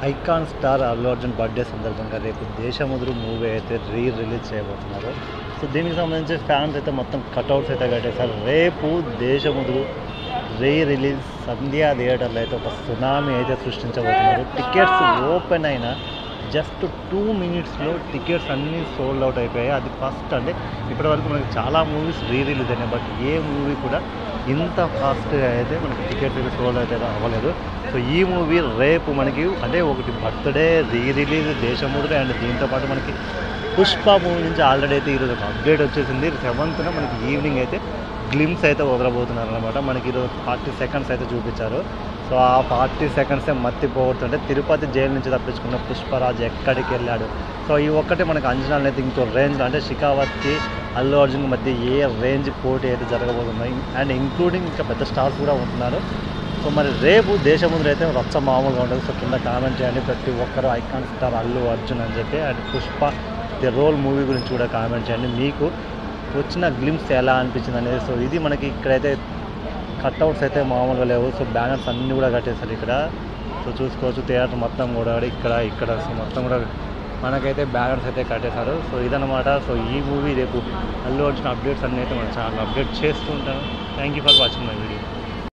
icon star Allu Arjun birthday సందర్భంగా రేపు Desamuduru movie అయితే రీ రిలీజ్ చేయబోతున్నారు సో దీనికి సంబంధించి ఫ్యాన్స్ అయితే మొత్తం కట్అవుట్స్ అయితే కట్టేశారు రేపు దేశముదురు రీ రిలీజ్ సంధ్యా థియేటర్లో అయితే ఒక సునామీ అయితే సృష్టించబోతున్నారు టికెట్స్ ఓపెన్ అయిన జస్ట్ టూ మినిట్స్లో టికెట్స్ అన్నీ సోల్డ్ అవుట్ అయిపోయాయి అది ఫస్ట్ అంటే ఇప్పటివరకు మనకి చాలా మూవీస్ రీ రిలీజ్ అయినాయి బట్ ఏ మూవీ కూడా ఇంత ఫాస్ట్గా అయితే మనకి టికెట్స్ అయితే సోల్డ్ అయితే అవ్వలేదు సో ఈ మూవీ రేపు మనకి అంటే ఒకటి birthday re release Desamuduru and దీంతో పాటు మనకి పుష్ప మూవీ నుంచి ఆల్రెడీ అయితే ఈరోజు ఒక అప్డేట్ వచ్చేసింది సెవెంత్న మనకి ఈవినింగ్ అయితే గ్లిమ్స్ అయితే వదలబోతున్నారు అనమాట మనకి ఈరోజు ఫార్టీ సెకండ్స్ అయితే చూపించారు సో ఆ ఫార్టీ సెకండ్సే మత్తిపోతుంటే తిరుపతి జైలు నుంచి తప్పించుకున్న పుష్పరాజ్ ఎక్కడికి వెళ్ళాడు సో ఈ ఒక్కటే మనకు అంచనాలు అయితే ఇంకో రేంజ్లో అంటే షికావత్కి అల్లు అర్జున్ మధ్య ఏ రేంజ్ పోటీ అయితే జరగబోతున్నాయి అండ్ ఇంక్లూడింగ్ ఇంకా పెద్ద స్టార్స్ కూడా ఉంటున్నారు సో మరి రేపు దేశముద్ర అయితే రచ్చ మామూలుగా ఉంటుంది సో కింద కామెంట్ చేయండి ప్రతి ఒక్కరు ఐకాన్ స్టార్ అల్లు అర్జున్ అని చెప్పి and Pushpa the rule movie గురించి కూడా కామెంట్ చేయండి మీకు వచ్చిన గ్లిమ్స్ ఎలా అనిపించింది అనేది సో ఇది మనకి ఇక్కడైతే కట్అవుట్స్ అయితే మామూలుగా లేవు సో బ్యానర్స్ అన్నీ కూడా కట్టేశారు ఇక్కడ సో చూసుకోవచ్చు థియేటర్ మొత్తం కూడా ఇక్కడ ఇక్కడ సో మొత్తం కూడా మనకైతే బ్యానర్స్ అయితే కట్టేశారు సో ఇదన్నమాట సో ఈ మూవీ రేపు అల్లు అర్జున్ అప్డేట్స్ అన్నీ అయితే మన ఛానల్ అప్డేట్ చేస్తూ ఉంటాను thank you for watching my video